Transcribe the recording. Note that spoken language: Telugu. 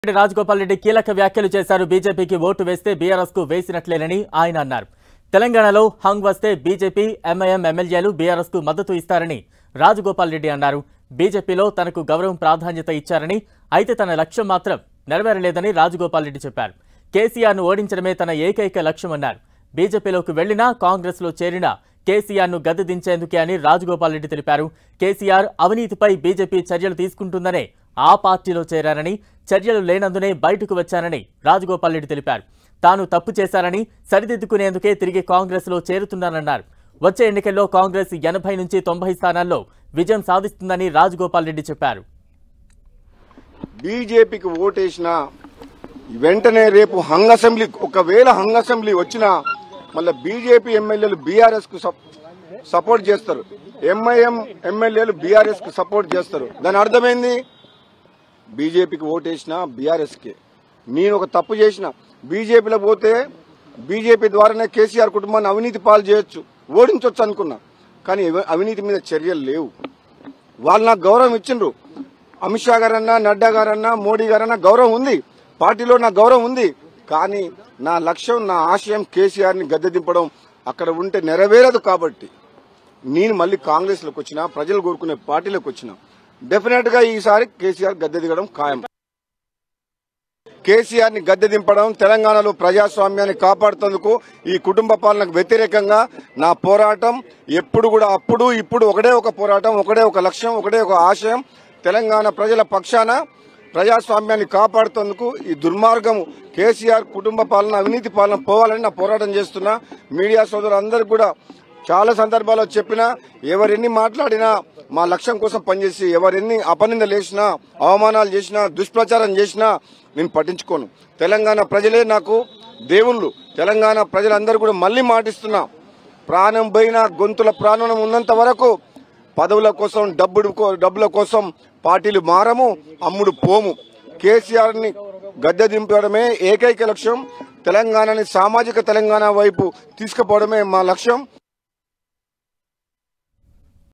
రెడ్డి రాజగోపాల్ రెడ్డి కీలక వ్యాఖ్యలు చేశారు బీజేపీకి ఓటు వేస్తే బీఆర్ఎస్ కు వేసినట్లేనని ఆయన అన్నారు తెలంగాణలో హంగ్ వస్తే బీజేపీ ఎంఐఎం ఎమ్మెల్యేలు బీఆర్ఎస్ కు మద్దతు ఇస్తారని రాజగోపాల్ రెడ్డి అన్నారు బీజేపీలో తనకు గౌరవం ప్రాధాన్యత ఇచ్చారని అయితే తన లక్ష్యం మాత్రం నెరవేరలేదని రాజగోపాల్ రెడ్డి చెప్పారు కేసీఆర్ ను ఓడించడమే తన ఏకైక లక్ష్యమన్నారు బీజేపీలోకి వెళ్లినా కాంగ్రెస్ లో చేరినా కేసీఆర్ ను గద్దె దించేందుకే అని రాజగోపాల్ రెడ్డి తెలిపారు కేసీఆర్ అవినీతిపై బీజేపీ చర్యలు తీసుకుంటుందనే ఆ పార్టీలో చేరారని చర్యలు లేనందునే బయటకు వచ్చానని రాజగోపాల్ రెడ్డి తెలిపారు తాను తప్పు చేశారని సరిదిద్దుకునేందుకే తిరిగి కాంగ్రెస్ లో చేరుతున్నానన్నారు వచ్చే ఎన్నికల్లో కాంగ్రెస్ ఎనభై నుంచి తొంభై స్థానాల్లో విజయం సాధిస్తుందని రాజగోపాల్ రెడ్డి చెప్పారు బీజేపీకి ఓటేసిన వెంటనే రేపు హంగ్ అసెంబ్లీ ఒకవేళ హంగ్ అసెంబ్లీ వచ్చినా మళ్ళీ బీజేపీ ఎమ్మెల్యేలు బీఆర్ఎస్ కు సప్- సపోర్ట్ చేస్తారు ఎంఐఎం ఎమ్మెల్యేలు బీఆర్ఎస్ కు సపోర్ట్ చేస్తారు దాని అర్థమైంది బీజేపీకి ఓటేసిన బీఆర్ఎస్ కి నేను ఒక తప్పు చేసిన బీజేపీలో పోతే బీజేపీ ద్వారానే కేసీఆర్ కుటుంబాన్ని అవినీతి పాలు చేయొచ్చు ఓడించవచ్చు అనుకున్నా కానీ ఎవ- అవినీతి మీద చర్యలు లేవు వాళ్ళు నాకు గౌరవం ఇచ్చిండ్రు అమిత్ షా గారన్నా నడ్డా గారన్నా మోడీ గారన్నా గౌరవం ఉంది పార్టీలో నాకు గౌరవం ఉంది కానీ నా లక్ష్యం నా ఆశయం కేసీఆర్ ని గద్దె దింపడం అక్కడ ఉంటే నెరవేరదు కాబట్టి నేను మళ్ళీ కాంగ్రెస్ లోకి వచ్చిన ప్రజలు కోరుకునే పార్టీలోకి వచ్చిన డెఫినెట్ గా ఈసారి కేసీఆర్ గద్దె దిగడం ఖాయం కేసీఆర్ ని గద్దె దింపడం తెలంగాణలో ప్రజాస్వామ్యాన్ని కాపాడుతందుకు ఈ కుటుంబ పాలనకు వ్యతిరేకంగా నా పోరాటం ఎప్పుడు కూడా అప్పుడు ఇప్పుడు ఒకటే ఒక పోరాటం ఒకటే ఒక లక్ష్యం ఒకటే ఒక ఆశయం తెలంగాణ ప్రజల పక్షాన ప్రజాస్వామ్యాన్ని కాపాడుతందుకు ఈ దుర్మార్గం కేసీఆర్ కుటుంబ పాలన అవినీతి పాలన పోవాలని నా పోరాటం చేస్తున్నా మీడియా సోదరులందరికీ కూడా చాలా సందర్భాల్లో చెప్పినా ఎవరెన్ని మాట్లాడినా మా లక్ష్యం కోసం పనిచేసి ఎవరెన్ని అపనిందలు చేసినా అవమానాలు చేసినా దుష్ప్రచారం చేసినా నేను పట్టించుకోను తెలంగాణ ప్రజలే నాకు దేవుళ్ళు తెలంగాణ ప్రజలందరూ కూడా మళ్ళీ మాటిస్తున్నా ప్రాణం పోయిన గొంతుల ప్రాణం ఉన్నంత వరకు పదవుల కోసం డబ్బుడు కో- డబ్బుల కోసం పార్టీలు మారము అమ్ముడు పోము కేసీఆర్ ని గద్దె దింపడమే ఏకైక లక్ష్యం తెలంగాణని సామాజిక తెలంగాణ వైపు తీసుకుపోవడమే మా లక్ష్యం